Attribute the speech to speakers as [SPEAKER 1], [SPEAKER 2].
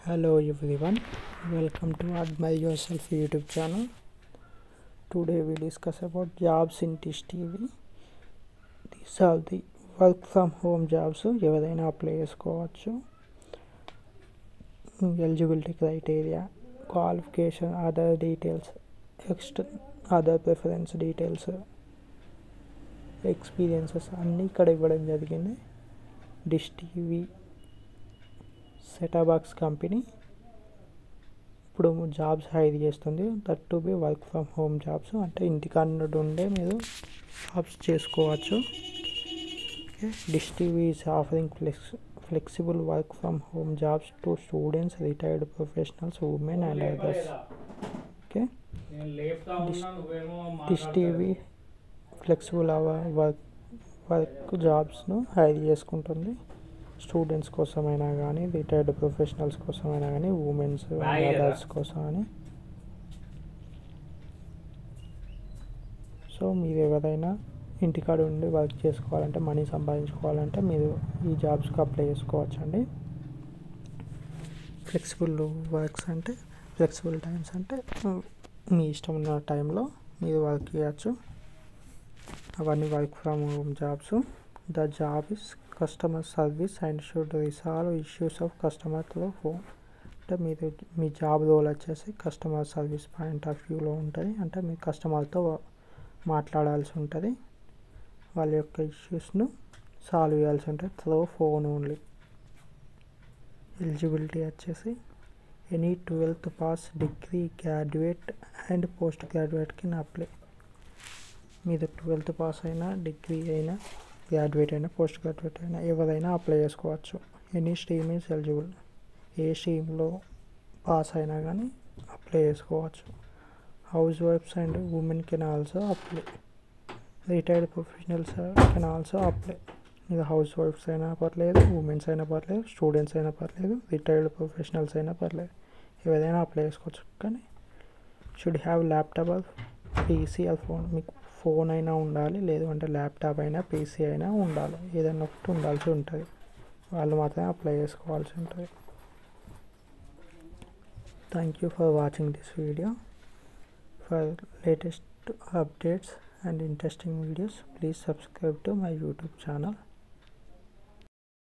[SPEAKER 1] Hello everyone, welcome to Admire Yourself YouTube channel. Today we discuss about jobs in Dish TV. These are the work from home jobs ఎవరైనా apply చేసుకోవచ్చు eligibility criteria qualification other details next other preference details experiences అన్నీ ఇక్కడ ఇవ్వడం జరిగింది Dish TV set top box company ఇప్పుడు jobs hire చేస్తుంది that to be work from home jobs అంటే ఇంటికాడ ఉండే మీరు జాబ్స్ చేసుకోవచ్చు okay Dish TV is offering flex flexible work from home jobs to students retired professionals women and others okay Dish TV flexible hour work work జాబ్స్ను hire చేసుకుంటుంది students కోసమైనా కానీ retired professionals కోసమైనా కానీ ఉమెన్స్ అదర్స్ కోసం అని so మీరు ఎవరైనా ఇంటికాడ ఉండి వర్క్ చేసుకోవాలంటే మనీ సంపాదించుకోవాలంటే మీరు ఈ జాబ్స్కి అప్లై చేసుకోవచ్చు అండి ఫ్లెక్సిబుల్ వర్క్స్ అంటే ఫ్లెక్సిబుల్ టైమ్స్ అంటే మీ ఇష్టం ఉన్న టైంలో మీరు వర్క్ చేయొచ్చు అవన్నీ work from home jobs the job is customer service and should resolve issues of customer through phone అంటే మీరు మీ జాబ్ రోల్ వచ్చేసి కస్టమర్ సర్వీస్ పాయింట్ ఆఫ్ వ్యూలో ఉంటుంది అంటే మీ కస్టమర్తో మాట్లాడాల్సి ఉంటుంది వాళ్ళ యొక్క ఇష్యూస్ను సాల్వ్ చేయాల్సి ఉంటుంది త్రూ ఫోన్ ఓన్లీ ఎలిజిబిలిటీ వచ్చేసి any twelfth pass degree graduate and post గ్రాడ్యుయేట్కి అప్లై మీరు ట్వెల్త్ పాస్ అయినా డిగ్రీ అయినా గ్రాడ్యుయేట్ అయినా పోస్ట్ గ్రాడ్యుయేట్ అయినా ఎవరైనా అప్లై చేసుకోవచ్చు ఎనీ స్ట్రీమ్ ఈజ్ ఎలిజిబుల్ ఏ స్ట్రీమ్లో పాస్ అయినా కానీ అప్లై చేసుకోవచ్చు house wives and women can also apply retired professionals can also apply ఇది హౌస్ వైఫ్స్ అయినా పర్లేదు ఉమెన్స్ అయినా పర్లేదు స్టూడెంట్స్ అయినా పర్లేదు రిటైర్డ్ ప్రొఫెషనల్స్ అయినా పర్లేదు ఎవరైనా అప్లై చేసుకోవచ్చు కానీ should have laptop or PC or phone మీకు ఫోన్ అయినా ఉండాలి లేదు అంటే ల్యాప్టాప్ అయినా పీసీ అయినా ఉండాలి ఏదైనా ఒకటి ఉండాల్సి ఉంటుంది వాళ్ళు మాత్రమే అప్లై చేసుకోవాల్సి ఉంటుంది thank you for watching this video for latest updates and interesting videos please subscribe to my youtube channel